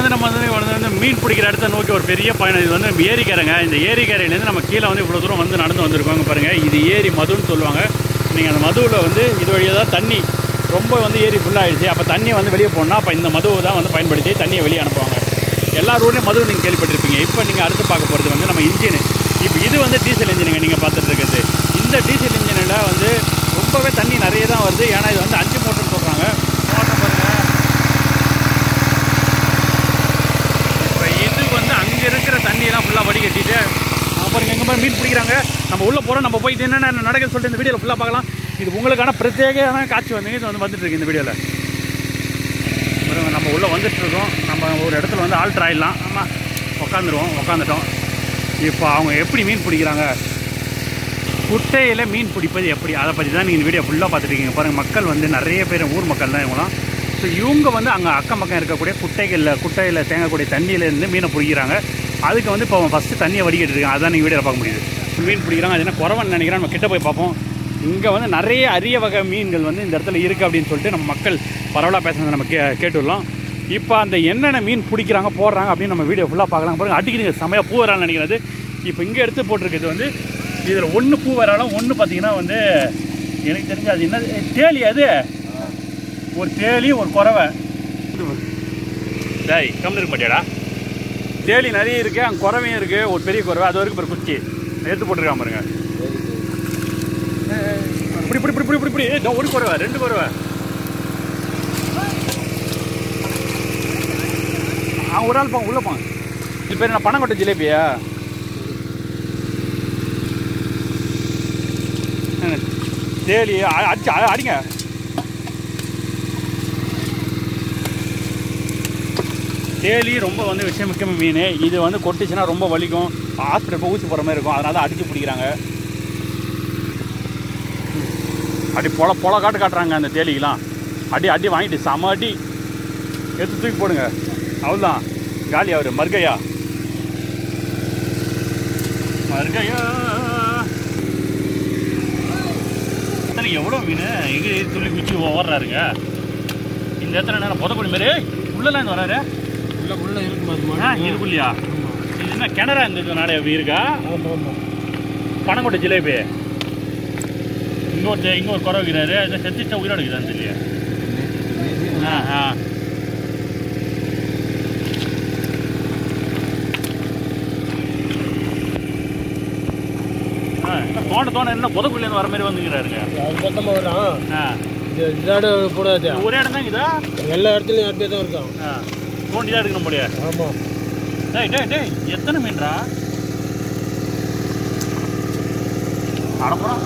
வந்து நம்ம வந்து வந்து வந்து மீன் பிடிக்கிற இடத்த நோக்கி ஒரு பெரிய பயணம் இது வந்து நம்ம ஏரிக்கரைங்க இந்த ஏரிக்கரையிலேருந்து நம்ம கீழே வந்து இவ்வளோ தூரம் வந்து நடந்து வந்திருக்கோங்க பாருங்கள் இது ஏரி மதுன்னு சொல்லுவாங்க நீங்கள் அந்த மதுவில் வந்து இது வழியாக தான் தண்ணி ரொம்ப வந்து ஏரி ஃபுல்லாகிடுச்சு அப்போ தண்ணியை வந்து வெளியே போனால் அப்போ இந்த மதுவை தான் வந்து பயன்படுத்தி தண்ணியை வெளியே அனுப்புவாங்க எல்லா ஊர்லேயும் மது நீங்கள் கேள்விப்பட்டிருப்பீங்க இப்போ நீங்கள் அடுத்து பார்க்க போகிறது வந்து நம்ம இன்ஜின் இப்போ இது வந்து டீசல் இன்ஜினுங்க நீங்கள் பார்த்துட்டு இருக்கிறது இந்த டீசல் இன்ஜினில் வந்து ரொம்பவே தண்ணி நிறைய தான் வருது ஏன்னா இது வந்து அஞ்சு மோட்டர் சொல்கிறாங்க மோட்டர் பாருங்க இப்போ இது வந்து அங்கே இருக்கிற தண்ணியெல்லாம் ஃபுல்லாக வடிகட்டிட்டு அங்க பாருங்க எங்கே மீன் பிடிக்கிறாங்க நம்ம உள்ளே போகிறோம் நம்ம போயிட்டு என்னென்ன நடக்குதுன்னு சொல்லிட்டு இந்த வீடியோவில் ஃபுல்லாக பார்க்கலாம் இது உங்களுக்கான பிரத்யேகமான காட்சி வந்து இது வந்து வந்துட்டு இருக்கு இந்த வீடியோவில் பாருங்க, நம்ம உள்ளே வந்துட்டு இருக்கோம் நம்ம ஒரு இடத்துல வந்து ஆல்ட்ரு ஆயிடலாம் ஆமாம் உக்காந்துருவோம் உக்காந்துட்டோம் இப்போ அவங்க எப்படி மீன் பிடிக்கிறாங்க குட்டையில் மீன் பிடிப்பது எப்படி அதை பற்றி தான் நீங்கள் இந்த வீடியோ ஃபுல்லாக பார்த்துருக்கீங்க பாருங்கள் மக்கள் வந்து நிறைய பேர் ஊர் மக்கள் தான் இவங்களாம் ஸோ இவங்க வந்து அங்கே அக்கம் பக்கம் இருக்கக்கூடிய குட்டைகளில் குட்டையில் தேங்கக்கூடிய தண்ணியிலேருந்து மீனை பிடிக்கிறாங்க அதுக்கு வந்து இப்போ ஃபஸ்ட்டு தண்ணியை வடிக்கிட்டு இருக்காங்க அதான் நீங்கள் வீடியோவில் பார்க்க முடியுது மீன் பிடிக்கிறாங்க அது என்ன குறவன்னு நினைக்கிறேன் நம்ம கிட்ட போய் பார்ப்போம் இங்கே வந்து நிறைய அரிய வகை மீன்கள் வந்து இந்த இடத்துல இருக்குது அப்படின்னு சொல்லிட்டு நம்ம மக்கள் பரவலாக பேசுனதை நம்ம கே கேட்டுள்ளோம் இப்போ அந்த என்னென்ன மீன் பிடிக்கிறாங்க போடுறாங்க அப்படின்னு நம்ம வீடியோ ஃபுல்லாக பார்க்கலாம் பாருங்க அடிக்குதுங்க செமையாக பூ வரான்னு நினைக்கிறது இப்போ இங்கே எடுத்து போட்டிருக்கிறது வந்து இதில் ஒன்று பூ வராலும் ஒன்று பார்த்தீங்கன்னா வந்து எனக்கு தெரிஞ்சு அது என்ன தேலி அது ஒரு தேலி ஒரு குறவை டேய் கம்மி இருக்க மாட்டியாடா தேலி நிறைய இருக்குது அங்கே குறவையும் இருக்குது ஒரு பெரிய குறவை அது வரைக்கும் ஒரு குச்சி எடுத்து போட்டிருக்கான் பாருங்க இப்படி இப்படி இப்படி இப்படி இப்படி இதோ ஒரு குறவை ரெண்டு குறவை ஆ ஒரு ஆள் போங்க உள்ளே போங்க இது பேர் என்ன பனங்கொட்டை ஜிலேபியா ம். தேலி அ- அடிச்சு அ- அடிங்க தேலி ரொம்ப வந்து விஷயமிக்க மீன் இது வந்து கொட்டுச்சுன்னா ரொம்ப வலிக்கும் ஹாஸ்பிட்டல் போய் ஊசி போகிற மாதிரி இருக்கும் அதனால தான் அடிச்சு பிடிக்கிறாங்க அடி பொல பொல காட்டு காட்டுறாங்க அந்த தேலிக்கெலாம் அடி அடி வாங்கிட்டு செம அடி எடுத்து தூக்கி போடுங்க அவ்வளோதான் காலி அவர் மர்கையா மர்கையா சரி எவ்வளோ மீன் எங்கே துள்ளி குச்சி ஓடுறாருங்க இந்த இடத்துல என்ன புதக்குடி மாரி உள்ளலாம் இருந்து வராரு உள்ள உள்ள இருக்கு ஆ இருக்குல்லையா இது என்ன கிணறா இந்த நாடே அப்படி இருக்கா ஆமா ஆமா பனங்கொட்டை ஜிலேபி இன்னொரு இன்னொரு குறை வைக்கிறாரு இதை செத்துச்சா உயிரோடு இருக்குதான்னு தெரியல ஆ ஆ ஆ, என்ன தோண்ட தோண்ட என்ன புதக்குள்ளேருந்து வர மாதிரி வந்துக்கிறாருங்க அது மொத்தமா வரும் ஆ இது இதாட போடாது இது ஒரே இடம் தான் இதா எல்லா இடத்துலயும் அப்படியே தான் இருக்கும் ஆ தோண்டி தான் எடுக்கணும் போலியா ஆமா டேய் டேய் டேய் எத்தனை மீன்டா அடப்புறம்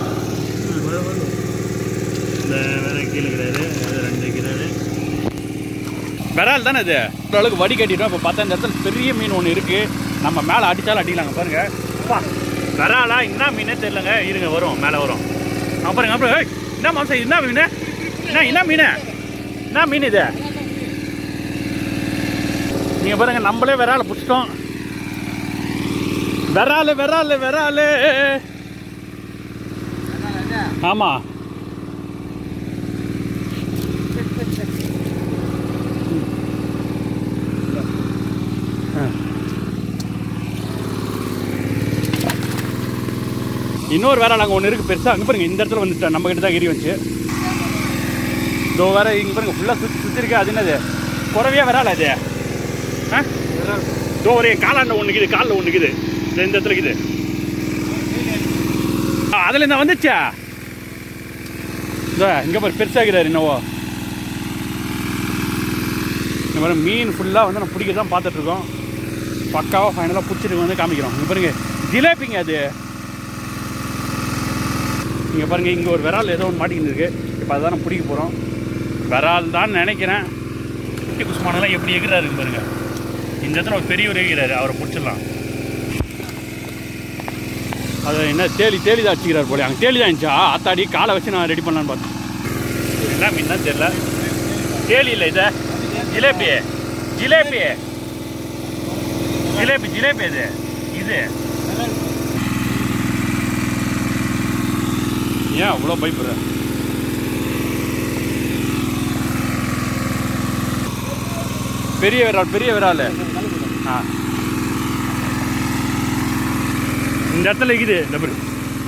இந்த வேற கீழே இருக்கிறாரு அது ரெண்டு இருக்கிறாரு விரால் தானே இது ஓரளவுக்கு வடி கட்டிட்டோம் இப்போ பார்த்தா இந்த இடத்துல பெரிய மீன் ஒன்று இருக்குது நம்ம மேலே அடித்தாலும் அடிக்கலாங்க பாருங்க அப்பா விராலா என்ன மீனே தெரியலங்க இருங்க வரும் மேலே வரும் நான் பாருங்க அப்புறம் ஏய், என்ன மாசம் என்ன மீன் என்ன என்ன மீன் என்ன மீன் இது நீங்கள் பாருங்க நம்மளே விரால பிடிச்சிட்டோம் விராலு விராலு விராலு ஆமாம் இன்னொரு வேற அங்கே ஒன்று இருக்குது பெருசாக அங்கே பாருங்க இந்த இடத்துல வந்துட்டேன் நம்ம கிட்ட தான் ஏறி வந்துச்சு இதோ வேற இங்கே பாருங்க ஃபுல்லாக சுற்றி சுற்றி இருக்கு அது என்னது குறவையா வரால அது ஆ இதோ ஒரு காலாண்ட ஒன்று இருக்குது காலில் ஒன்று இருக்குது இந்த இந்த இடத்துல இருக்குது ஆ, அதுல இந்த வந்துச்சா இதோ இங்கே பாரு பெருசாகிறாரு என்னவோ இந்த மாதிரி மீன் ஃபுல்லாக வந்து நம்ம பிடிக்க தான் பார்த்துட்ருக்கோம் பக்காவாக ஃபைனலாக பிடிச்சிட்டு வந்து காமிக்கிறோம் இங்கே பாருங்க ஜிலேபிங்க அது இங்கே பாருங்க இங்கே ஒரு விரால் ஏதோ ஒன்று மாட்டிக்கிட்டு இருக்கு இப்போ அதான் நம்ம பிடிக்க போகிறோம் விரால் தான் நினைக்கிறேன் குட்டி குஸ்மானெல்லாம் எப்படி எகிறாரு பாருங்க இந்த இடத்துல ஒரு பெரியவர் எகிறாரு அவரை பிடிச்சிடலாம் அது என்ன தேலி தேலி தான் அடிச்சுக்கிறார் போல அங்கே தேலி தான் இருந்துச்சா ஆத்தாடி காலை வச்சு நான் ரெடி பண்ணலான்னு பார்த்தேன் என்ன மீன் தான் தெரியல தேலி இல்லை இதை ஜிலேபி ஜிலேபி ஜிலேபி ஜிலேபி இது இது ஏன் அவ்வளோ பயப்படுற பெரிய விரால் பெரிய விரால் ஆ இந்த இடத்துல இருக்குது இந்த பாரு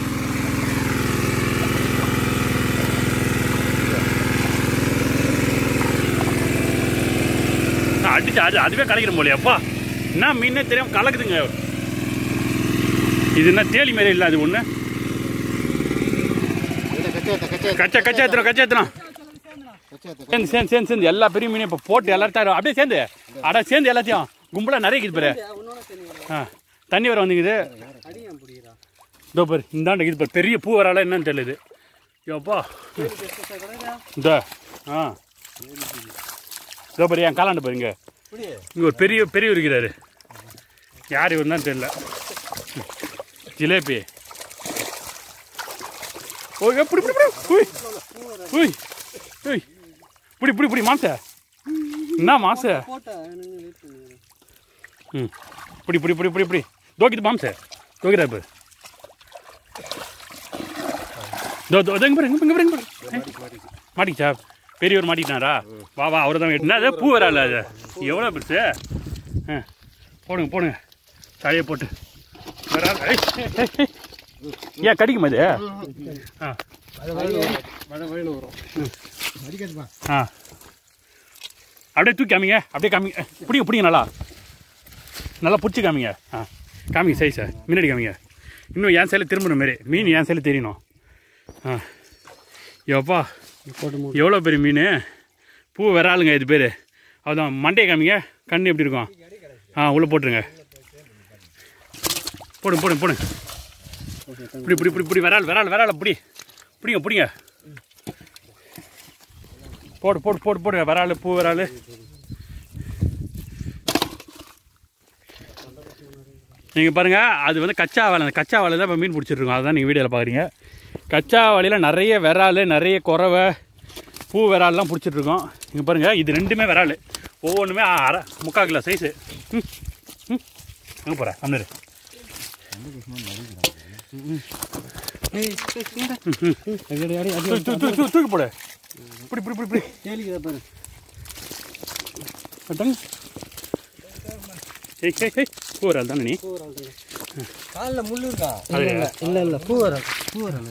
ஆ, அடிச்சு அது அதுவே கலக்கிடும் போலே அப்பா என்ன மீனே தெரியாம கலக்குதுங்க இது என்ன தேலி மாரி இல்லை அது ஒன்று கச்சா கச்சா ஏத்துறோம் கச்சா ஏத்துறோம் சேர்ந்து சேர்ந்து சேர்ந்து சேர்ந்து எல்லா பெரிய மீனையும் இப்போ போட்டு எல்லாரும் தரும் அப்படியே சேர்ந்து அட சேர்ந்து எல்லாத்தையும் கும்பலாக நிறைய இருக்குது பாரு ஆ தண்ணி வர வந்துக்குது இதோ பாரு இந்தாண்ட இது பாரு பெரிய பூ வரால என்னன்னு தெரியல யோப்பா இந்த ஆ இதோ பாரு என் காலாண்டு பாருங்க இங்கே ஒரு பெரிய பெரிய இருக்கிறாரு யார் இவர் தான் தெரியல ஜிலேபி ஓ எப்படி இப்படி உய் உய் உய் புடி புடி புடி மாச என்ன மாச ம் புடி புடி புடி புடி புடி தோக்கிது மாம்ச தோக்கிறா இப்போ தோ தோ இங்க பாரு இங்க பாரு இங்க பாரு மாட்டிக்கிச்சா பெரியவர் மாட்டிக்கிட்டாரா வா வா அவரை தான் என்ன அது பூ வரால அது எவ்வளோ பெருசு ஆ போடுங்க போடுங்க தலையை போட்டு வரா ஏய், ஏய், ஏய், ஏய். ஏன் கடிக்குமா இது ஆ மழை வயல் வரும் ஆ அப்படியே தூக்கி காமிங்க அப்படியே காமிங்க பிடிங்க பிடிங்க நல்லா நல்லா பிடிச்சி காமிங்க ஆ காமிங்க சைஸை முன்னாடி காமிங்க இன்னும் என் சைடில் திரும்புற மாரி மீன் என் சைடில் தெரியணும் ஆ எவ்வளோ எவ்வளோ பெரிய மீன் பூ விராலுங்க இது பேர் அதான் மண்டையை காமிங்க கண் எப்படி இருக்கும் ஆ உள்ளே போட்டுருங்க போடுங்க போடுங்க போடுங்க இப்படி இப்படி இப்படி இப்படி விரால் விரால் விரால் பிடி பிடிங்க பிடிங்க போடு போடு போடு போடு விரால் பூ விரால் நீங்கள் பாருங்கள் அது வந்து கச்சா வாழை அந்த கச்சா வாழை தான் இப்போ மீன் பிடிச்சிருக்கோம் அதுதான் நீங்கள் வீடியோவில் பார்க்குறீங்க கச்சா வாழையில் நிறைய விரால் நிறைய குறவை பூ விரால்லாம் பிடிச்சிட்ருக்கோம் இங்கே பாருங்கள் இது ரெண்டுமே விரால் ஒவ்வொன்றுமே அரை முக்கால் கிலோ சைஸு ம் ம் எங்கே போகிற அம்னரு தூக்கி தூக்கி தூக்கி தூக்கி தூக்கி போடு இப்படி இப்படி இப்படி இப்படி அதாங்க ஏய் ஏய் ஏய் பூ விரால் தானே நீ காலில் முள்ளு இருக்கா அது இல்லை இல்லை பூ வரும் பூ வரும்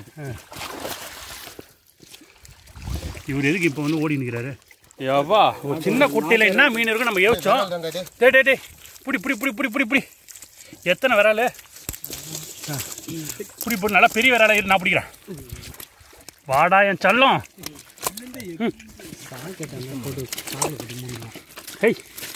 இவர் எதுக்கு இப்போ வந்து ஓடி நிற்கிறாரு யப்பா ஒரு சின்ன குட்டையில் என்ன மீன் இருக்கும் நம்ம யோசிச்சோம் டே டே டே புடி புடி புடி புடி புடி புடி எத்தனை விரால் புடி புடி நல்லா பெரிய விரால இரு நான் பிடிக்கிறேன் வாடா என் சல்லம் ம். ஹேய்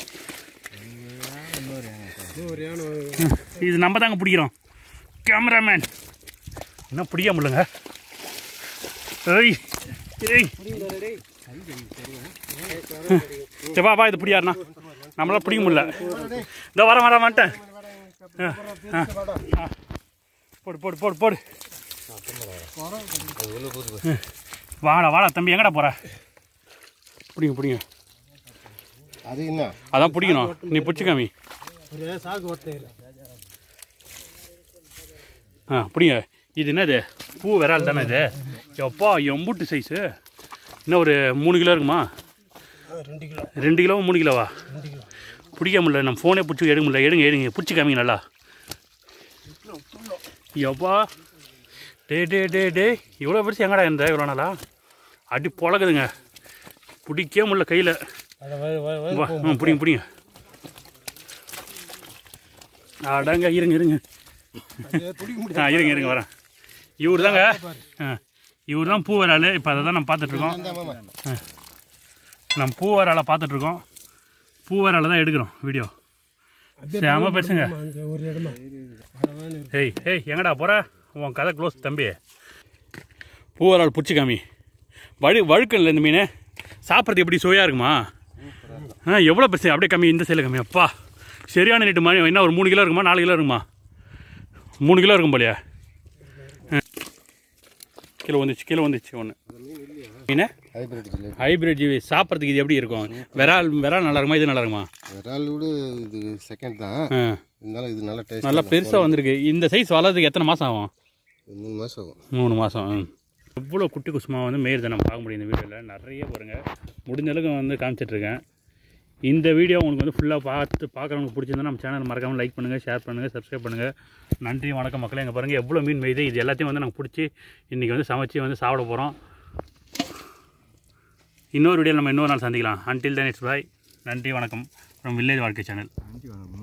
இது நம்ம தாங்க பிடிக்கிறோம் கேமராமேன் என்ன பிடிக்க முடியலங்க ஏய் ஏய் சரி வா வா இது பிடியாருண்ணா நம்மளால பிடிக்க முடியல இந்த வர வர வந்துட்டேன் ஆ, ஆ, ஆ. போடு போடு போடு போடு வாடா வாடா தம்பி எங்கடா போற பிடிங்க பிடிங்க அது என்ன அதான் பிடிக்கணும் நீ பிடிச்சிக்காமி ஒரு சாக்கு ஒட்டையில் ஆ பிடிங்க இது என்னது பூ விரால் தானே இது எப்பா எம்புட்டு சைஸு இன்னும் ஒரு மூணு கிலோ இருக்குமா ரெண்டு கிலோ ரெண்டு கிலோ மூணு கிலோவா ரெண்டு கிலோ பிடிக்க முடியல நம்ம ஃபோனே பிடிச்சி எடுக்க முடியல எடுங்க எடுங்க பிடிச்சி காமிங்க நல்லா எப்பா டே டே டே டே இவ்வளோ பெருசு எங்கடா இருந்த இவ்வளோ நாளா அடி பொழகுதுங்க பிடிக்கவே முடியல கையில் அதை வய வய வய வா ம் பிடிங்க பிடிங்க அடங்க இருங்க இருங்க ஆ இருங்க இருங்க வரேன் இவர் தாங்க ஆ இவர் தான் பூ வராள் இப்போ அதை தான் நம்ம பார்த்துட்ருக்கோம் நம்ம பூ வராலை பார்த்துட்ருக்கோம் பூ வராலை தான் எடுக்கிறோம் வீடியோ செம பெருசுங்க அங்கே ஒரு இடமா ஏய் ஏய் எங்கடா போற உன் கதை க்ளோஸ் தம்பி பூவரால் பிடிச்சி காமி வழு வழுக்கல்ல இந்த மீன் சாப்பிட்றது எப்படி சுவையாக இருக்குமா ஆ எவ்வளோ பெருசு அப்படியே கம்மி இந்த சைடில் கம்மி அப்பா சரியான நெட்டு மாதிரி என்ன ஒரு மூணு கிலோ இருக்குமா நாலு கிலோ இருக்குமா மூணு கிலோ இருக்கும் போலையா கிலோ வந்துச்சு கிலோ வந்துச்சு ஒன்று மீன் ஹைபிரிட் ஜிலேபி ஹைபிரிட் ஜீவி சாப்பிட்றதுக்கு இது எப்படி இருக்கும் விரால் விரால் நல்லா இருக்குமா இது நல்லா இருக்குமா விரால் விட இது செகண்ட் தான் ஆ இருந்தாலும் இது நல்ல டேஸ்ட் நல்லா பெருசாக வந்திருக்கு இந்த சைஸ் வளர்றதுக்கு எத்தனை மாதம் ஆகும் மூணு மாதம் ஆகும் மூணு மாதம் எவ்வளோ குட்டி குசுமா வந்து மேய்றதை நம்ம பார்க்க முடியும் இந்த வீடியோவில் நிறைய பாருங்க முடிஞ்ச அளவுக்கு வந்து காமிச்சிட்ருக்கேன் இந்த வீடியோ உங்களுக்கு வந்து ஃபுல்லாக பார்த்து பார்க்குறவங்களுக்கு பிடிச்சிருந்தா நம்ம சேனல் மறக்காமல் லைக் பண்ணுங்கள் ஷேர் பண்ணுங்கள் சப்ஸ்கிரைப் பண்ணுங்கள் நன்றி வணக்கம் மக்களே இங்கே பாருங்கள் எவ்வளோ மீன் மேய்து இது எல்லாத்தையும் வந்து நாங்கள் பிடிச்சி இன்றைக்கி வந்து சமைச்சு வந்து சாப்பிட போகிறோம் இன்னொரு வீடியோ நம்ம இன்னொரு நாள் சந்திக்கலாம் அன்டில் தன் இட்ஸ் பாய் நன்றி வணக்கம் ஃப்ரம் வில்லேஜ் வாழ்க்கை சேனல்